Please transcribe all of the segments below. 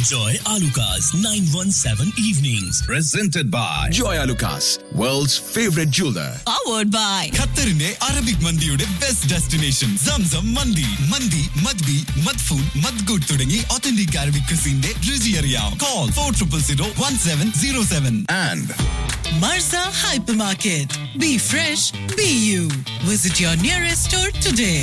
Enjoy Alucard's 917 evenings. Presented by Joy Alucas, world's favorite jeweler. powered by ഖത്തറിന്റെ Arabic മന്തിയുടെ best destination Zamzam മന്തി മന്തി മദ്ബി മദ്ഫൂൻ മദ്ഗുഡ് തുടങ്ങി ഒത്തന്റിക് അറബിക് ക്രിസിന്റെ രുചി അറിയാം call four triple zero one seven zero seven And Marza Hypermarket. Be fresh, be you. Visit your nearest store today.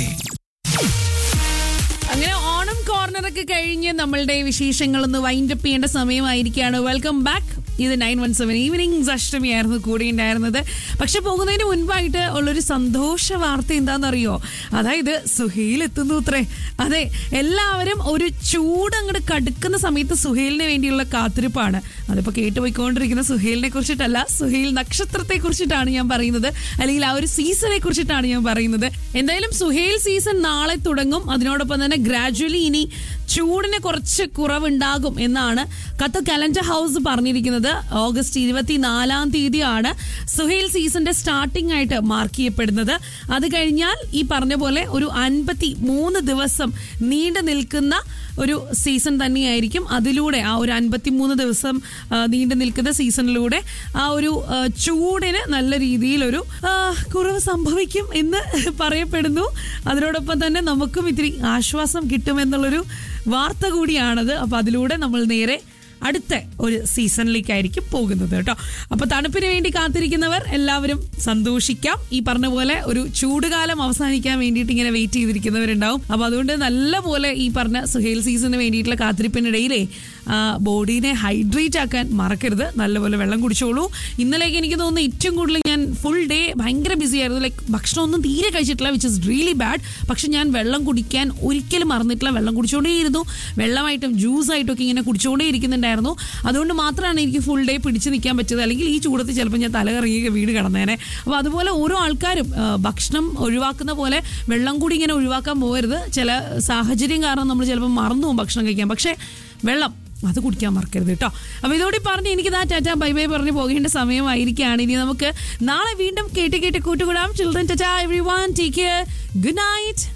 അങ്ങനെ ഓണം കോർണറൊക്കെ കഴിഞ്ഞ് നമ്മളുടെ വിശേഷങ്ങളൊന്ന് വൈൻഡപ്പ് ചെയ്യേണ്ട സമയമായിരിക്കുകയാണ് വെൽക്കം ബാക്ക് ഇത് നയൻ വൺ സെവൻ ഈവനിങ്സ് അഷ്ടമിയായിരുന്നു കൂടെ ഉണ്ടായിരുന്നത് പക്ഷെ പോകുന്നതിന് മുൻപായിട്ട് ഉള്ളൊരു സന്തോഷ വാർത്ത എന്താണെന്നറിയോ അതായത് സുഹൈൽ എത്തുന്നു അത്രേ അതെ എല്ലാവരും ഒരു ചൂട് അങ്ങോട്ട് കടുക്കുന്ന സമയത്ത് സുഹൈലിന് വേണ്ടിയുള്ള കാത്തിരിപ്പാണ് അതിപ്പോൾ കേട്ടുപോയിക്കൊണ്ടിരിക്കുന്ന സുഹൈലിനെ കുറിച്ചിട്ടല്ല സുഹൈൽ നക്ഷത്രത്തെ കുറിച്ചിട്ടാണ് ഞാൻ പറയുന്നത് അല്ലെങ്കിൽ ആ ഒരു സീസണെ കുറിച്ചിട്ടാണ് ഞാൻ പറയുന്നത് എന്തായാലും സുഹൈൽ സീസൺ നാളെ തുടങ്ങും അതിനോടൊപ്പം തന്നെ ഗ്രാജുവലി ഇനി ചൂടിന് കുറച്ച് കുറവുണ്ടാകും എന്നാണ് കത്ത് കലണ്ടർ ഹൗസ് പറഞ്ഞിരിക്കുന്നത് ഓഗസ്റ്റ് ഇരുപത്തിനാലാം തീയതിയാണ് സുഹൈൽ സീസണിന്റെ സ്റ്റാർട്ടിംഗ് ആയിട്ട് മാർക്ക് ചെയ്യപ്പെടുന്നത് അത് കഴിഞ്ഞാൽ ഈ പറഞ്ഞ പോലെ ഒരു അൻപത്തി മൂന്ന് ദിവസം നീണ്ടു നിൽക്കുന്ന ഒരു സീസൺ തന്നെയായിരിക്കും അതിലൂടെ ആ ഒരു അൻപത്തി മൂന്ന് ദിവസം ആ, നീണ്ടു നിൽക്കുന്ന സീസണിലൂടെ ആ ഒരു ആ, ചൂടിന് നല്ല രീതിയിലൊരു ആ, കുറവ് സംഭവിക്കും എന്ന് പറയപ്പെടുന്നു അതിനോടൊപ്പം തന്നെ നമുക്കും ഇത്തിരി ആശ്വാസം കിട്ടുമെന്നുള്ളൊരു വാർത്ത കൂടിയാണത് അപ്പൊ അതിലൂടെ നമ്മൾ നേരെ അടുത്ത ഒരു സീസണിലേക്കായിരിക്കും പോകുന്നത് കേട്ടോ അപ്പൊ തണുപ്പിന് വേണ്ടി കാത്തിരിക്കുന്നവർ എല്ലാവരും സന്തോഷിക്കാം ഈ പറഞ്ഞ പോലെ ഒരു ചൂടുകാലം അവസാനിക്കാൻ വേണ്ടിയിട്ട് ഇങ്ങനെ വെയിറ്റ് ചെയ്തിരിക്കുന്നവരുണ്ടാവും അപ്പൊ അതുകൊണ്ട് നല്ല പോലെ ഈ പറഞ്ഞ സുഹേൽ സീസണിന് വേണ്ടിയിട്ടുള്ള കാത്തിരിപ്പിനിടയിലേ ആ, ബോഡീനെ ഹൈഡ്രേറ്റ് ആക്കാൻ മറക്കരുത് നല്ലപോലെ വെള്ളം കുടിച്ചോളൂ ഇന്നലേക്ക് എനിക്ക് തോന്നുന്നു ഏറ്റവും കൂടുതൽ ഞാൻ ഫുൾ ഡേ ഭയങ്കര ബിസി ആയിരുന്നു ലൈക്ക് ഭക്ഷണമൊന്നും തീരെ കഴിച്ചിട്ടില്ല വിച്ച് ഇസ് റിയലി ബാഡ് പക്ഷെ ഞാൻ വെള്ളം കുടിക്കാൻ ഒരിക്കലും മറന്നിട്ടില്ല വെള്ളം കുടിച്ചുകൊണ്ടേയിരുന്നു വെള്ളമായിട്ടും ജ്യൂസായിട്ടും ഒക്കെ ഇങ്ങനെ കുടിച്ചുകൊണ്ടേ ഇരിക്കുന്നുണ്ടായിരുന്നു അതുകൊണ്ട് മാത്രമാണ് എനിക്ക് ഫുൾ ഡേ പിടിച്ച് നിൽക്കാൻ പറ്റിയത് അല്ലെങ്കിൽ ഈ ചൂടത്ത് ചിലപ്പോൾ ഞാൻ തലകറങ്ങി വീട് കിടന്നേനെ അപ്പോൾ അതുപോലെ ഓരോ ആൾക്കാരും ആ, ഭക്ഷണം ഒഴിവാക്കുന്ന പോലെ വെള്ളം കൂടി ഇങ്ങനെ ഒഴിവാക്കാൻ പോകരുത് ചില സാഹചര്യം കാരണം നമ്മൾ ചിലപ്പോൾ മറന്നു പോകും ഭക്ഷണം കഴിക്കാൻ പക്ഷേ വെള്ളം അത് കുടിക്കാൻ മറക്കരുത് കേട്ടോ അപ്പൊ ഇതോടെ പറഞ്ഞ് എനിക്ക് ദാ ടാറ്റ ബൈ ബൈ പറഞ്ഞ് പോകേണ്ട സമയമായിരിക്കുകയാണ് ഇനി നമുക്ക് നാളെ വീണ്ടും കേട്ട് കേട്ട് കൂട്ടുകൂടാം children tata everyone take care good night